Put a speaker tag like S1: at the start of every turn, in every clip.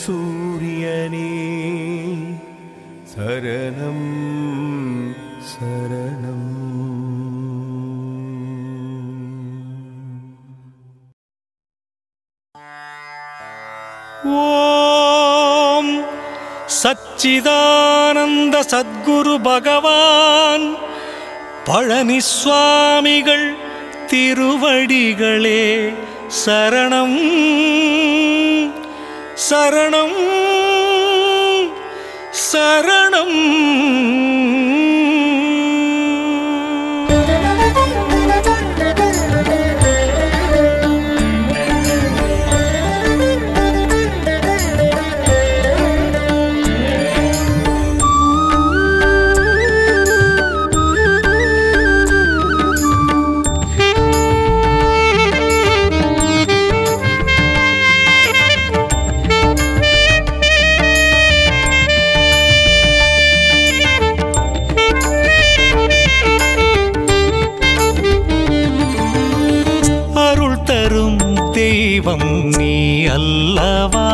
S1: சூரியனே சரணம் சரணம்
S2: ஓம் சச்சிதானந்த சத்குரு பகவான் பழனி சுவாமிகள் திருவடிகளே சரணம் சரணம் சரணம் அருள் தரும் தெய்வம் நீ அல்லவா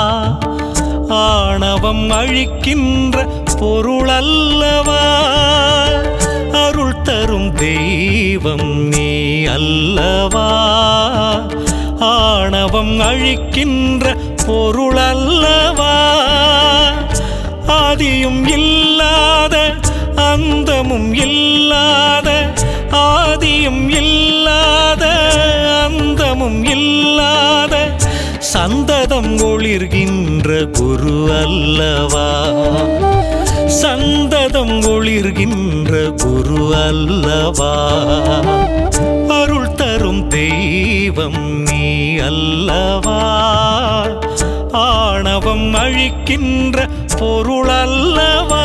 S2: ஆணவம் அழிக்கின்ற பொருள் அல்லவா அருள் தரும் தெய்வம் நீ அல்லவா ஆணவம் அழிக்கின்ற பொருள் அல்லவா ஆதியும் இல்லாத அந்தமும் இல்லாத ஆதியும் இல்லாத அந்தமும் இல்லாத சந்ததம் ஒளிர்கின்ற குரு அல்லவா சந்ததம் ஒளிர்கின்ற குரு அல்லவா அருள் தரும் தெய்வம் நீ அல்லவா ஆணவம் அழிக்கின்ற பொருள் அல்லவா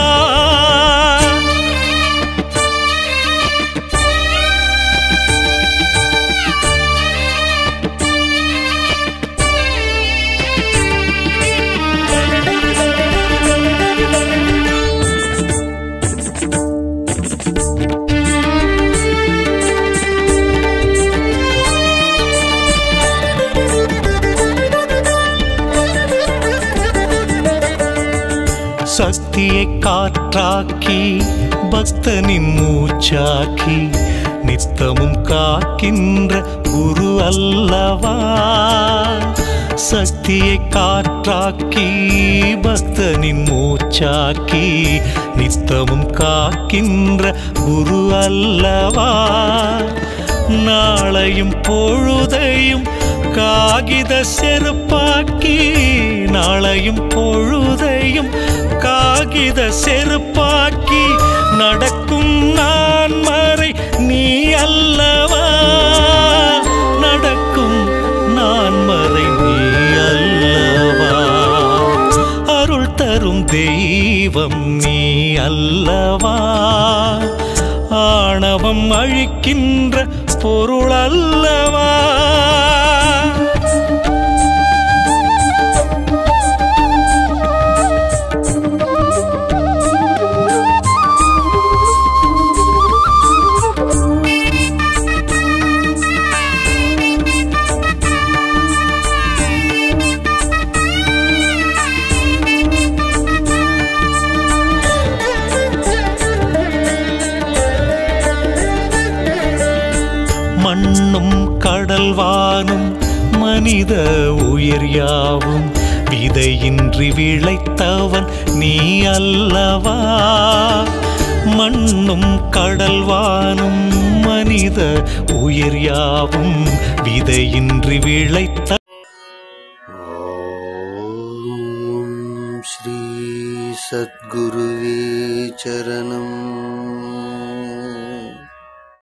S2: சக்தியை காற்றாக்கி பக்தனின் மூச்சாக்கி நித்தமும் காக்கின்ற குரு அல்லவா சக்தியை காற்றாக்கி பக்தனின் மூச்சாக்கி நித்தமும் காக்கின்ற குரு அல்லவா நாளையும் பொழுதையும் காகித செருப்பாக்கி நாளையும் பொழுதையும் காகித செருப்பாக்கி நடக்கும் நான் மறை நீ அல்லவா நடக்கும் நான் மறை நீ அல்லவா அருள் தரும் தெய்வம் நீ அல்லவா ஆணவம் அழிக்கின்ற பொருள் அல்லவா மண்ணும் கடல்வானும் மனித உயிர் யாவும் விதையின்றி விளைத்தவன் நீ அல்லவா மண்ணும் கடல்வானும் மனித உயிர் யாவும் விதையின்றி விளைத்த
S3: ॐ श्री सद्गुरुवे चरणम्